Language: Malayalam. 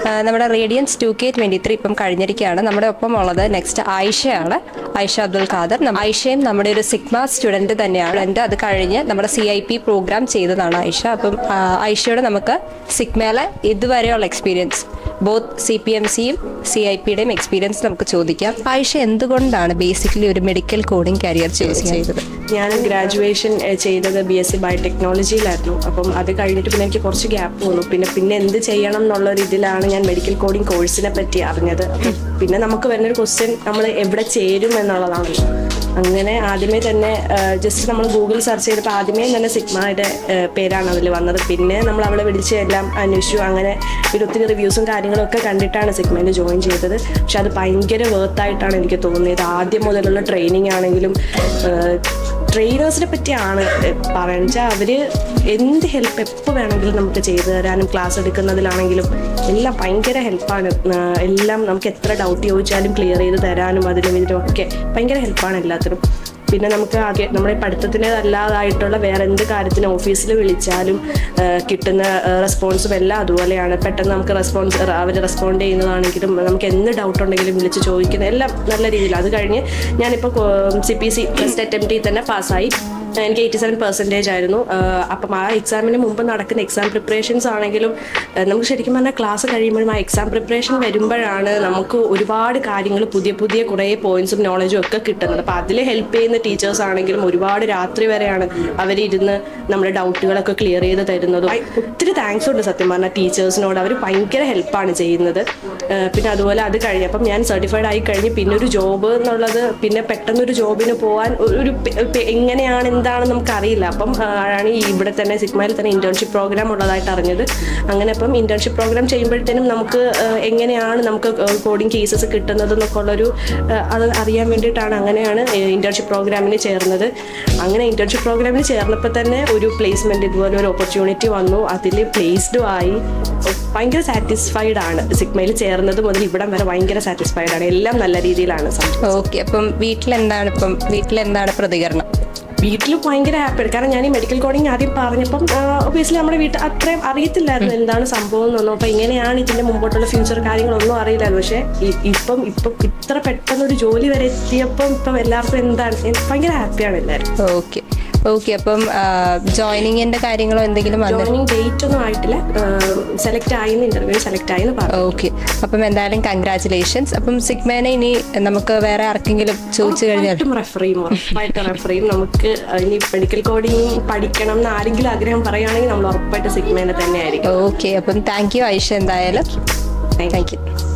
ആ, നമ്മുടെ radiance two K twenty three ഇപ്പം കഴിഞ്ഞിരിക്കുകയാണ് നമ്മുടെ ഒപ്പം ഉള്ളത് നെക്സ്റ്റ് ആയിഷയാണ് ആയിഷ അബ്ദുൽ ഖാദർ നമ്മ- ആയിഷയും നമ്മുടെ ഒരു സിഗ്മ സ്റ്റുഡന്റ് തന്നെയാണ് എൻ്റെ അത് കഴിഞ്ഞ് നമ്മുടെ സി ഐ പി പ്രോഗ്രാം ചെയ്തതാണ് ആയിഷ അപ്പം ആ, ആയിഷയോട് നമുക്ക് സിഗ്മയിലെ ഇതുവരെയുള്ള experience both C P M സിയും സി ഐ പിയുടെയും എക്സ്പീരിയൻസ് നമുക്ക് ചോദിക്കാം ആയിഷ എന്തുകൊണ്ടാണ് ബേസിക്കലി ഒരു മെഡിക്കൽ കോഡിംഗ് കരിയർ ചൂസ് ചെയ്തത് ഞാൻ ഗ്രാജുവേഷൻ ഏഹ്, ചെയ്തത് ബി എസ് സി ബയോടെക്നോളജിയിലായിരുന്നു അപ്പം അത് കഴിഞ്ഞിട്ട് പിന്നെ എനിക്ക് കുറച്ച് ഗ്യാപ്പ് വന്നു പിന്നെ പിന്നെ എന്ത് ചെയ്യണം എന്നുള്ള ഒരു ഇതിലാണ് ഞാൻ മെഡിക്കൽ കോഡിംഗ് കോഴ്സിനെ പറ്റി അറിഞ്ഞത് അപ്പം പിന്നെ നമുക്ക് വരുന്നൊരു ക്വസ്റ്റ്യൻ നമ്മൾ എവിടെ ചേരും എന്നുള്ളതാണല്ലോ അങ്ങനെ ആദ്യമേ തന്നെ ജസ്റ്റ് നമ്മൾ ഗൂഗിൾ സെർച്ച് ചെയ്തപ്പോൾ ആദ്യമേ തന്നെ സിഗ്മയുടെ ഏഹ്, പേരാണ് അതിൽ വന്നത് പിന്നെ നമ്മൾ അവളെ വിളിച്ച് എല്ലാം അന്വേഷിച്ചു അങ്ങനെ ഒരു ഒത്തിരി റിവ്യൂസും കാര്യങ്ങളും ഒക്കെ കണ്ടിട്ടാണ് സിഗ്മയിൽ ജോയിൻ ചെയ്തത് പക്ഷെ അത് ഭയങ്കര വേർത്തായിട്ടാണ് എനിക്ക് തോന്നിയത് ആദ്യം മുതലുള്ള ട്രെയിനിങ് ആണെങ്കിലും ട്രെയിനേഴ്സിനെ പറ്റിയാണ് പറയുന്നത് വെച്ചാൽ അവർ എന്ത് ഹെൽപ്പ് എപ്പോൾ വേണമെങ്കിലും നമുക്ക് ചെയ്തു തരാനും ക്ലാസ് എടുക്കുന്നതിലാണെങ്കിലും എല്ലാം ഭയങ്കര ഹെൽപ്പാണ് എല്ലാം നമുക്ക് എത്ര ഡൗട്ട് ചോദിച്ചാലും ക്ലിയർ ചെയ്ത് തരാനും അതിനും ഇതിനും ഒക്കെ ഭയങ്കര ഹെൽപ്പാണ് എല്ലാത്തിനും പിന്നെ നമുക്ക് ആകെ നമ്മുടെ പഠിത്തത്തിന് അല്ലാതായിട്ടുള്ള വേറെ എന്ത് കാര്യത്തിന് ഓഫീസിൽ വിളിച്ചാലും ആ, കിട്ടുന്ന റെസ്പോൺസും എല്ലാം അതുപോലെയാണ് പെട്ടെന്ന് നമുക്ക് റെസ്പോൺസ് അവർ റെസ്പോണ്ട് ചെയ്യുന്നതാണെങ്കിലും നമുക്ക് എന്ത് ഡൗട്ട് ഉണ്ടെങ്കിലും വിളിച്ച് ചോദിക്കുന്നത് എല്ലാം നല്ല രീതിയിൽ അത് കഴിഞ്ഞ് ഞാനിപ്പോൾ സി പി സി ഫസ്റ്റ് അറ്റംപ്റ്റിൽ തന്നെ പാസ്സായി എനിക്ക് എയ്റ്റി സെവൻ പെർസെൻറ്റേജ് ആയിരുന്നു ആ, അപ്പം ആ എക്സാമിന് മുമ്പ് നടക്കുന്ന എക്സാം പ്രിപ്പറേഷൻസ് ആണെങ്കിലും ആ, നമുക്ക് ശരിക്കും പറഞ്ഞാൽ ക്ലാസ് കഴിയുമ്പോഴും ആ എക്സാം പ്രിപ്പറേഷൻ വരുമ്പോഴാണ് നമുക്ക് ഒരുപാട് കാര്യങ്ങൾ പുതിയ പുതിയ കുറേ പോയിന്റ്സും നോളജും ഒക്കെ കിട്ടുന്നത് അപ്പം അതിൽ ഹെൽപ്പ് ചെയ്യുന്ന ടീച്ചേഴ്സ് ആണെങ്കിലും ഒരുപാട് രാത്രി വരെയാണ് അവരിരുന്ന് നമ്മുടെ ഡൗട്ടുകളൊക്കെ ക്ലിയർ ചെയ്ത് തരുന്നതും ഐ- ഒത്തിരി താങ്ക്സ് ഉണ്ട് സത്യം പറഞ്ഞാൽ ടീച്ചേഴ്സിനോട് അവർ ഭയങ്കര ഹെൽപ്പാണ് ചെയ്യുന്നത് ആ, പിന്നെ അതുപോലെ അത് കഴിഞ്ഞ് അപ്പം ഞാൻ സർട്ടിഫൈഡ് ആയി കഴിഞ്ഞ് പിന്നെ ഒരു ജോബ് എന്നുള്ളത് പിന്നെ പെട്ടെന്നൊരു ജോബിന് പോകാൻ ഒരു- ഒരു പെ- പെ- എങ്ങനെയാണ് എന്താണെന്ന് നമുക്ക് അറിയില്ല അപ്പം ആ, ആണ് ഈ ഇവിടെ തന്നെ സിഗ്മയിൽ തന്നെ ഇന്റേൺഷിപ്പ് പ്രോഗ്രാം ഉള്ളതായിട്ട് അറിഞ്ഞത് അങ്ങനെ അപ്പം ഇന്റേൺഷിപ്പ് പ്രോഗ്രാം ചെയ്യുമ്പോഴത്തേനും നമുക്ക് ആ, എങ്ങനെയാണ് നമുക്ക് കോഡിംഗ് കേസസ് കിട്ടുന്നത് എന്നൊക്കെ ഉള്ളൊരു ആ, അത് അറിയാൻ വേണ്ടിയിട്ടാണ് അങ്ങനെയാണ് ഇന്റേൺഷിപ്പ് പ്രോഗ്രാമിന് ചേർന്നത് അങ്ങനെ ഇന്റേൺഷിപ്പ് പ്രോഗ്രാമിന് ചേർന്നപ്പോൾ തന്നെ ഒരു പ്ലേസ്മെന്റ് ഇതുപോലെ ഒരു ഓപ്പർച്യൂണിറ്റി വന്നു അതിൽ പ്ലേസ്ഡും ആയി ഭയങ്കര സാറ്റിസ്ഫൈഡ് ആണ് സിഗ്മയിൽ ചേർന്നത് മുതൽ ഇവിടം വരെ ഭയങ്കര സാറ്റിസ്ഫൈഡ് ആണ് എല്ലാം നല്ല രീതിയിലാണ് സംഭവിച്ചത് ഓക്കെ അപ്പം വീട്ടിലെന്താണ് ഇപ്പം വീട്ടിലെന്താണ് പ്രതികരണം വീട്ടിൽ ഭയങ്കര ഹാപ്പിയാണ് കാരണം ഞാൻ ഈ മെഡിക്കൽ കോഡിങ് ആദ്യം പറഞ്ഞപ്പം ഒബിയസ്ലി നമ്മുടെ വീട്ടിൽ അത്രയും അറിയത്തില്ലായിരുന്നു എന്താണ് സംഭവം എന്നൊന്നും അപ്പം എങ്ങനെയാണ് ഇതിന്റെ മുമ്പോട്ടുള്ള ഫ്യൂച്ചർ കാര്യങ്ങളൊന്നും അറിയില്ലായിരുന്നു പക്ഷേ ഇ- ഇപ്പം ഇപ്പം ഇത്ര പെട്ടെന്ന് ഒരു ജോലി വരെ എത്തിയപ്പം ഇപ്പം എല്ലാവർക്കും എന്താണ് എ- ഭയങ്കര ഹാപ്പിയാണ് എല്ലാവരും ഓക്കെ ഓക്കെ അപ്പം ജോയിനിങ്ങിന്റെ കാര്യങ്ങളോ എന്തെങ്കിലും വന്നു ജോയിനിങ് ഡേറ്റ് ഒന്നും ആയിട്ടില്ല സെലക്ട് ആയി ഇന്റർവ്യൂ സെലക്ട് ആയി എന്ന് പറഞ്ഞു ഓക്കെ അപ്പം എന്തായാലും കൺഗ്രാറ്റുലേഷൻസ് അപ്പം സിഗ്മേനെ ഇനി നമുക്ക് വേറെ ആർക്കെങ്കിലും ചോദിച്ചു കഴിഞ്ഞാൽ ഉറപ്പായിട്ടും റെഫർ ചെയ്യും ഉറപ്പായിട്ട് റെഫർ ചെയ്യും നമുക്ക് ഇനി മെഡിക്കൽ കോഡിങ് പഠിക്കണം എന്ന് ആരെങ്കിലും ആഗ്രഹം പറയുകയാണെങ്കിൽ നമ്മൾ ഉറപ്പായിട്ട് സിഗ്മേനെ തന്നെ ആയിരിക്കും ഓക്കെ അപ്പം താങ്ക് യു ഐഷ എന്തായാലും താങ്ക് യു